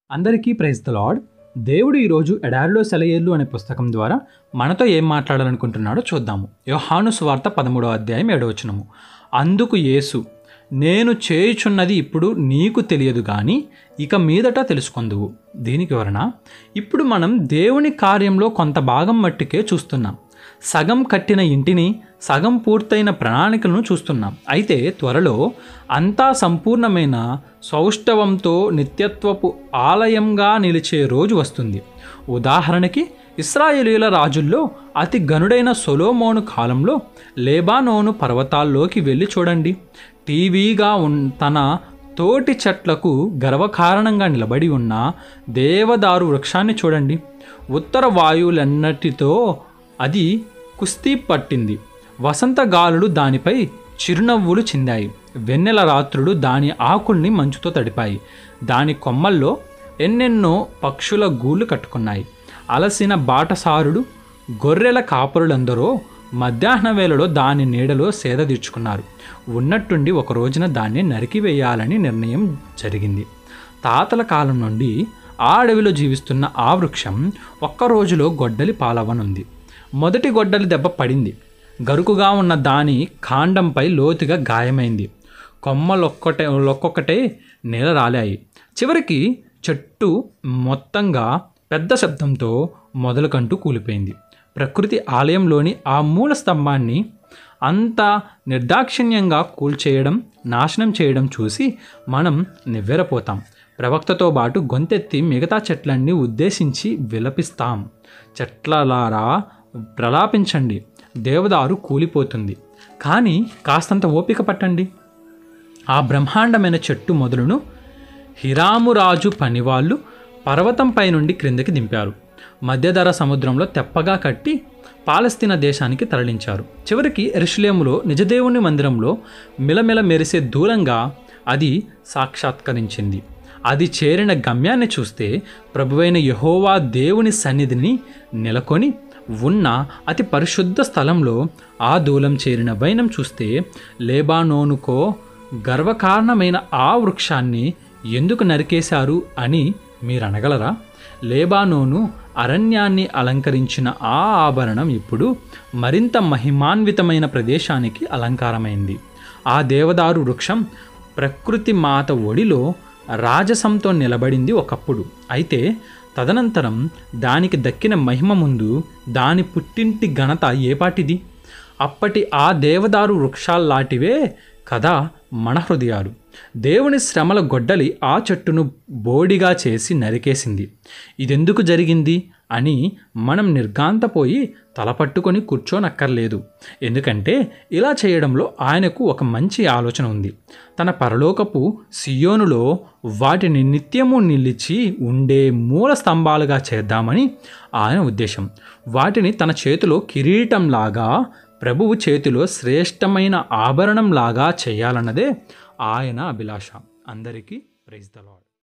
అందరికీ praise the lord దేవుడు ఈరోజు ఎడారిలో సెలయేళ్ళు అనే పుస్తకం ద్వారా మనతో ఏం మాట్లాడాలనుకుంటున్నాడో చూద్దాము యోహాను సువార్త పదమూడవ అధ్యాయం ఏడవచనము అందుకు యేసు నేను చేయుచున్నది ఇప్పుడు నీకు తెలియదు కానీ ఇక మీదట తెలుసుకొందువు దీనికి వివరణ ఇప్పుడు మనం దేవుని కార్యంలో కొంత భాగం మట్టుకే చూస్తున్నాం సగం కట్టిన ఇంటిని సగం పూర్తయిన ప్రణాళికలను చూస్తున్నాం అయితే త్వరలో అంతా సంపూర్ణమైన సౌష్ఠవంతో నిత్యత్వపు ఆలయంగా నిలిచే రోజు వస్తుంది ఉదాహరణకి ఇస్రాయేలీల రాజుల్లో అతి గనుడైన సొలోమోను కాలంలో లేబానోను పర్వతాల్లోకి వెళ్ళి చూడండి టీవీగా ఉన్ తన తోటి చెట్లకు గర్వకారణంగా నిలబడి ఉన్న దేవదారు వృక్షాన్ని చూడండి ఉత్తర వాయువులన్నిటితో అది కుస్తీ పట్టింది వసంత గాలులు దానిపై చిరునవ్వులు చిందాయి వెన్నెల రాత్రులు దాని ఆకుల్ని మంచుతో తడిపాయి దాని కొమ్మల్లో ఎన్నెన్నో పక్షుల గూళ్ళు కట్టుకున్నాయి అలసిన బాటసారుడు గొర్రెల కాపరులందరూ మధ్యాహ్న వేళలో దాని నీడలో సేద తీర్చుకున్నారు ఉన్నట్టుండి ఒక రోజున దాన్ని నరికివేయాలని నిర్ణయం జరిగింది తాతల కాలం నుండి ఆ అడవిలో జీవిస్తున్న ఆ వృక్షం ఒక్క రోజులో గొడ్డలి పాలవనుంది మొదటి గొడ్డలి దెబ్బ పడింది గరుకుగా ఉన్న దాని కాండంపై లోతుగా గాయమైంది కొమ్మలొక్కటే ఒక్కొక్కటే నేల రాలాయి చివరికి చెట్టు మొత్తంగా పెద్ద శబ్దంతో మొదలుకంటూ కూలిపోయింది ప్రకృతి ఆలయంలోని ఆ మూల స్తంభాన్ని అంత నిర్దాక్షిణ్యంగా కూల్చేయడం నాశనం చేయడం చూసి మనం నివ్వెరపోతాం ప్రవక్తతో పాటు గొంతెత్తి మిగతా చెట్లన్నీ ఉద్దేశించి విలపిస్తాం చెట్లలారా ప్రలాపించండి దేవదారు కూలిపోతుంది కానీ కాస్తంత ఓపిక పట్టండి ఆ బ్రహ్మాండమైన చెట్టు మొదలును హిరామురాజు పనివాళ్ళు పర్వతంపై నుండి క్రిందకి దింపారు మధ్యధర సముద్రంలో తెప్పగా కట్టి పాలస్తీనా దేశానికి తరలించారు చివరికి ఎరుషులేములో నిజదేవుని మందిరంలో మిలమిల మెరిసే దూరంగా అది సాక్షాత్కరించింది అది చేరిన గమ్యాన్ని చూస్తే ప్రభువైన యహోవా దేవుని సన్నిధిని నెలకొని ఉన్న అతి పరిశుద్ధ స్థలంలో ఆ దూలం చేరిన వైనం చూస్తే లేబానోనుకో గర్వకారణమైన ఆ వృక్షాన్ని ఎందుకు నరికేశారు అని మీరు అనగలరా లేబానోను అరణ్యాన్ని అలంకరించిన ఆ ఆభరణం ఇప్పుడు మరింత మహిమాన్వితమైన ప్రదేశానికి అలంకారమైంది ఆ దేవదారు వృక్షం ప్రకృతి మాత ఒడిలో రాజసంతో నిలబడింది ఒకప్పుడు అయితే తదనంతరం దానికి దక్కిన మహిమ ముందు దాని పుట్టింటి ఘనత ఏపాటిది అప్పటి ఆ దేవదారు వృక్షాల్లాంటివే కదా మన హృదయాలు దేవుని శ్రమల గొడ్డలి ఆ చెట్టును బోడిగా చేసి నరికేసింది ఇదెందుకు జరిగింది అని మనం నిర్గాంతపోయి తలపట్టుకొని కూర్చోనక్కర్లేదు ఎందుకంటే ఇలా చేయడంలో ఆయనకు ఒక మంచి ఆలోచన ఉంది తన పరలోకపు సియోనులో వాటిని నిత్యము నిలిచి ఉండే మూల స్తంభాలుగా చేద్దామని ఆయన ఉద్దేశం వాటిని తన చేతిలో కిరీటంలాగా ప్రభువు చేతిలో శ్రేష్టమైన ఆభరణంలాగా చేయాలన్నదే ఆయన అభిలాష అందరికీ ప్రైజ్ ద లాడ్